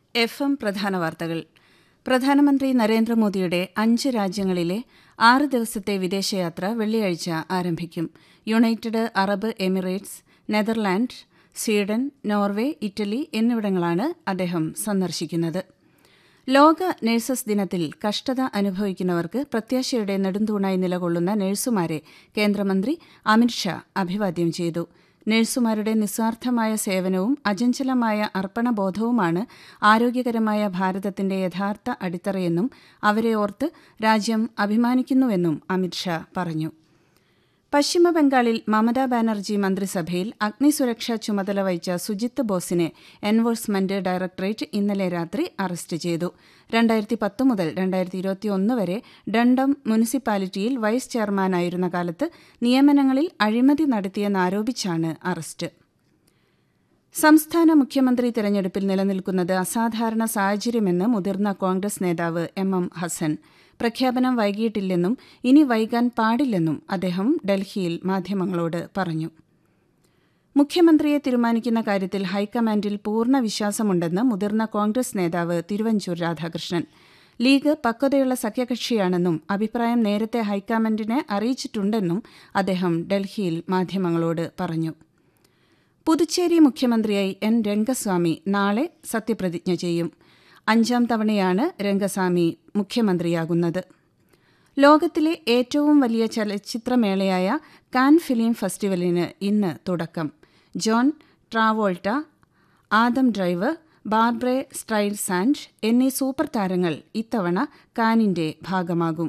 F M പ്രധാന വാർത്തകൾ പ്രധാനമന്ത്രി നരേന്ദ്രമോദിയുടെ അഞ്ച് രാജ്യങ്ങളിലെ ആറ് ദിവസത്തെ വിദേശയാത്ര വെള്ളിയാഴ്ച ആരംഭിക്കും United Arab Emirates Netherland Sweden Norway Italy എന്നിവിടങ്ങളാണ് അദ്ദേഹം സന്ദർശിക്കുന്നത് ലോക നഴ്സസ് ദിനത്തിൽ കഷ്ടത അനുഭവിക്കുന്നവർക്ക് പ്രത്യാശയുടെ നെടുന്തൂണായി നിലകൊള്ളുന്ന നഴ്സുമാരെ കേന്ദ്രമന്ത്രി അമിത്ഷാ അഭിവാദ്യം ചെയ്തു നഴ്സുമാരുടെ നിസ്വാർത്ഥമായ സേവനവും അചഞ്ചലമായ അർപ്പണബോധവുമാണ് ആരോഗ്യകരമായ ഭാരതത്തിന്റെ യഥാർത്ഥ അടിത്തറയെന്നും അവരെ ഓർത്ത് രാജ്യം അഭിമാനിക്കുന്നുവെന്നും അമിത്ഷാ പറഞ്ഞു പശ്ചിമബംഗാളിൽ മമതാ ബാനർജി മന്ത്രിസഭയിൽ അഗ്നിസുരക്ഷാ ചുമതല വഹിച്ച സുജിത്ത് ബോസിനെ എൻഫോഴ്സ്മെന്റ് ഡയറക്ടറേറ്റ് ഇന്നലെ രാത്രി അറസ്റ്റ് ചെയ്തു രണ്ടായിരത്തി പത്ത് മുതൽ രണ്ടായിരത്തി ഇരുപത്തിയൊന്ന് വരെ ഡണ്ടം മുനിസിപ്പാലിറ്റിയിൽ വൈസ് ചെയർമാനായിരുന്ന കാലത്ത് നിയമനങ്ങളിൽ അഴിമതി നടത്തിയെന്നാരോപിച്ചാണ് അറസ്റ്റ് സംസ്ഥാന മുഖ്യമന്ത്രി തെരഞ്ഞെടുപ്പിൽ നിലനിൽക്കുന്നത് അസാധാരണ സാഹചര്യമെന്ന് മുതിർന്ന കോൺഗ്രസ് നേതാവ് എം എം ഹസൻ പ്രഖ്യാപനം വൈകിയിട്ടില്ലെന്നും ഇനി വൈകാൻ പാടില്ലെന്നും അദ്ദേഹം ഡൽഹിയിൽ മാധ്യമങ്ങളോട് പറഞ്ഞു മുഖ്യമന്ത്രിയെ തീരുമാനിക്കുന്ന കാര്യത്തിൽ ഹൈക്കമാൻഡിൽ പൂർണ്ണ വിശ്വാസമുണ്ടെന്ന് മുതിർന്ന കോൺഗ്രസ് നേതാവ് തിരുവഞ്ചൂർ രാധാകൃഷ്ണൻ ലീഗ് പക്വതയുള്ള സഖ്യകക്ഷിയാണെന്നും അഭിപ്രായം നേരത്തെ ഹൈക്കമാൻഡിനെ അറിയിച്ചിട്ടുണ്ടെന്നും അദ്ദേഹം ഡൽഹിയിൽ മാധ്യമങ്ങളോട് പറഞ്ഞു പുതുച്ചേരി മുഖ്യമന്ത്രിയായി എൻ രംഗസ്വാമി നാളെ സത്യപ്രതിജ്ഞ ചെയ്യും അഞ്ചാം തവണയാണ് രംഗസ്വാമി മുഖ്യമന്ത്രിയാകുന്നത് ലോകത്തിലെ ഏറ്റവും വലിയ ചലച്ചിത്രമേളയായ കാൻ ഫിലിം ഫെസ്റ്റിവലിന് ഇന്ന് തുടക്കം John Travolta Adam Driver Barbra Streisand എന്നീ സൂപ്പർ താരങ്ങൾ ഇത്തവണ കാനിന്റെ ഭാഗമാകും